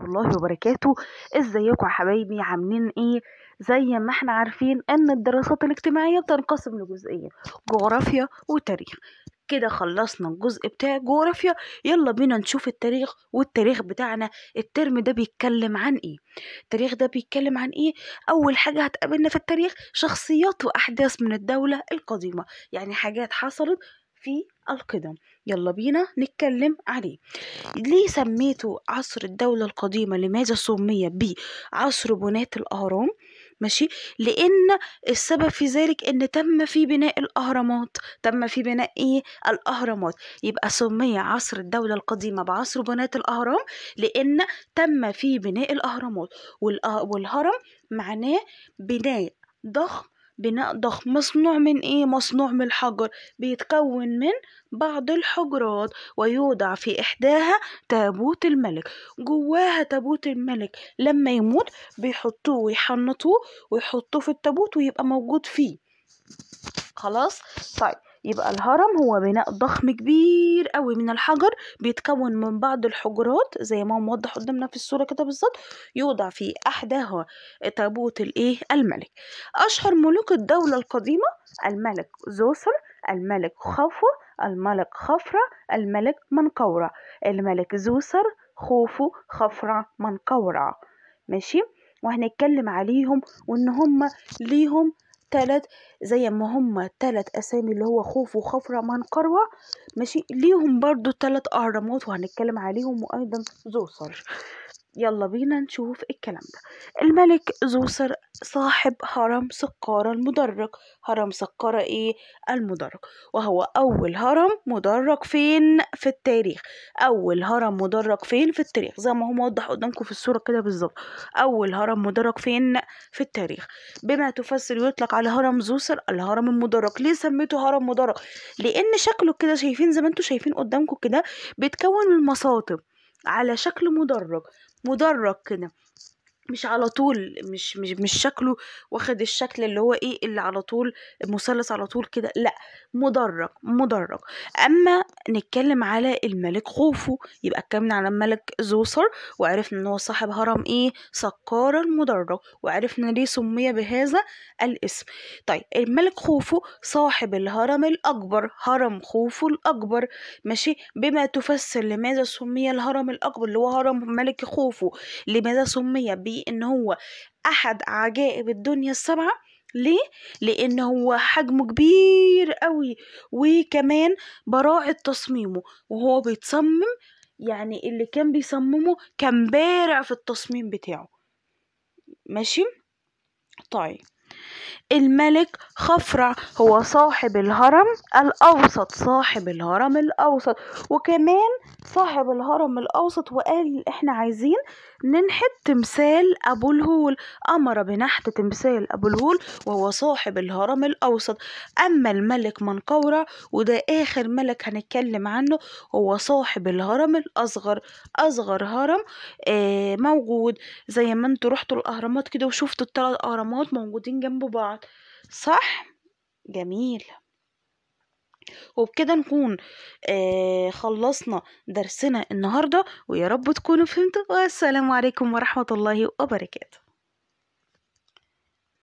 الله وبركاته ازيكم يا حبايبي عاملين ايه زي ما احنا عارفين ان الدراسات الاجتماعية بتنقسم لجزئين جغرافيا وتاريخ كده خلصنا الجزء بتاع الجغرافيا يلا بينا نشوف التاريخ والتاريخ بتاعنا الترم ده بيتكلم عن ايه التاريخ ده بيتكلم عن ايه اول حاجة هتقابلنا في التاريخ شخصيات واحداث من الدولة القديمة يعني حاجات حصلت في القدم يلا بينا نتكلم عليه ليه سميته عصر الدولة القديمة لماذا سمي بعصر بناة الأهرام ماشي لأن السبب في ذلك أن تم في بناء الأهرامات تم في بناء إيه الأهرامات يبقى سمي عصر الدولة القديمة بعصر بناة الأهرام لأن تم في بناء الأهرامات والأ- والهرم معناه بناء ضخم بناء ضخم مصنوع من ايه مصنوع من الحجر بيتكون من بعض الحجرات ويوضع في احداها تابوت الملك جواها تابوت الملك لما يموت بيحطوه ويحنطوه ويحطوه في التابوت ويبقى موجود فيه خلاص طيب يبقى الهرم هو بناء ضخم كبير قوي من الحجر بيتكون من بعض الحجرات زي ما هو موضح قدامنا في الصورة كده بالظبط يوضع في أحداها تابوت الإيه الملك أشهر ملوك الدولة القديمة الملك زوسر الملك خوفو الملك خفرة الملك منقورة الملك زوسر خوفو خفرة منقورة ماشي وهنتكلم عليهم وإن هم ليهم تلات زي ما هم تلات أسامي اللي هو خوف وخفرة منقروة ماشي ليهم برضو تلات أهرامات وهنتكلم عليهم وأيضا زوسر يلا بينا نشوف الكلام ده الملك زوسر صاحب هرم سقارة المدرج هرم سقارة ايه المدرج وهو أول هرم مدرج فين في التاريخ أول هرم مدرج فين في التاريخ زي ما هو موضح قدامكم في الصورة كده بالظبط أول هرم مدرج فين في التاريخ بما تفسر يطلق على هرم زوسر الهرم المدرج ليه سميته هرم مدرج لأن شكله كده شايفين زي ما انتوا شايفين قدامكم كده بيتكون من مصاطب على شكل مدرج مدرج كده مش على طول مش مش مش شكله واخد الشكل اللي هو ايه اللي على طول مثلث على طول كده لا مدرج مدرج اما نتكلم على الملك خوفو يبقى اتكلمنا على الملك زوسر وعرفنا ان هو صاحب هرم ايه سقارة المدرج وعرفنا ليه سمي بهذا الاسم طيب الملك خوفو صاحب الهرم الاكبر هرم خوفو الاكبر ماشي بما تفسر لماذا سمي الهرم الاكبر اللي هو هرم ملك خوفو لماذا سمي بان هو احد عجائب الدنيا السبعه ليه؟ لأن هو حجمه كبير قوي وكمان براعة تصميمه وهو بيتصمم يعني اللي كان بيصممه كان بارع في التصميم بتاعه ماشي؟ طيب الملك خفرع هو صاحب الهرم الأوسط صاحب الهرم الأوسط وكمان صاحب الهرم الأوسط وقال إحنا عايزين ننحت تمثال أبو الهول أمر بنحت تمثال أبو الهول وهو صاحب الهرم الأوسط أما الملك منقورة وده آخر ملك هنتكلم عنه هو صاحب الهرم الأصغر أصغر هرم آه موجود زي ما انتوا رحتوا الأهرامات كده وشفتوا التلات أهرامات موجودين جنب بعض صح جميل وبكده نكون آه خلصنا درسنا النهارده ويا رب تكونوا فهمتوا والسلام عليكم ورحمة الله وبركاته